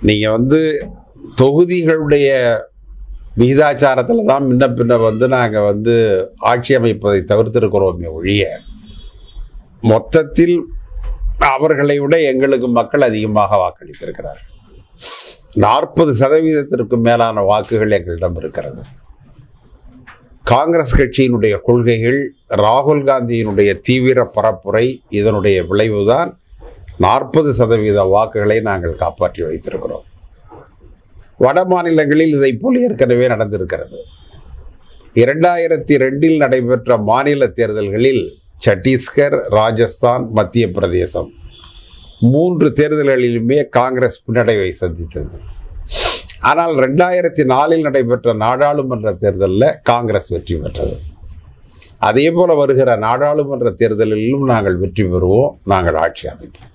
நீங்கள் வந்து தொகுதிகளுடைய விகிதாச்சாரத்தில் தான் முன்ன பின்ன வந்து நாங்கள் வந்து ஆட்சி அமைப்பதை தவிர்த்திருக்கிறோமே ஒழிய மொத்தத்தில் அவர்களை விட எங்களுக்கு மக்கள் அதிகமாக வாக்களித்திருக்கிறார் நாற்பது சதவீதத்திற்கு மேலான வாக்குகள் எங்களிடம் இருக்கிறது காங்கிரஸ் கட்சியினுடைய கொள்கைகள் ராகுல் காந்தியினுடைய தீவிர பரப்புரை இதனுடைய விளைவுதான் நாற்பது சதவீத வாக்குகளை நாங்கள் காப்பாற்றி வைத்திருக்கிறோம் வட மாநிலங்களில் இதை போல் ஏற்கனவே நடந்திருக்கிறது இரண்டாயிரத்தி ரெண்டில் நடைபெற்ற மாநில தேர்தல்களில் சத்தீஸ்கர் ராஜஸ்தான் மத்திய பிரதேசம் மூன்று தேர்தல்களிலுமே காங்கிரஸ் பின்னடைவை சந்தித்தது ஆனால் ரெண்டாயிரத்தி நாலில் நடைபெற்ற நாடாளுமன்ற தேர்தலில் காங்கிரஸ் வெற்றி பெற்றது அதே போல வருகிற நாடாளுமன்ற தேர்தலிலும் நாங்கள் வெற்றி பெறுவோம் நாங்கள் ஆட்சி அமைப்போம்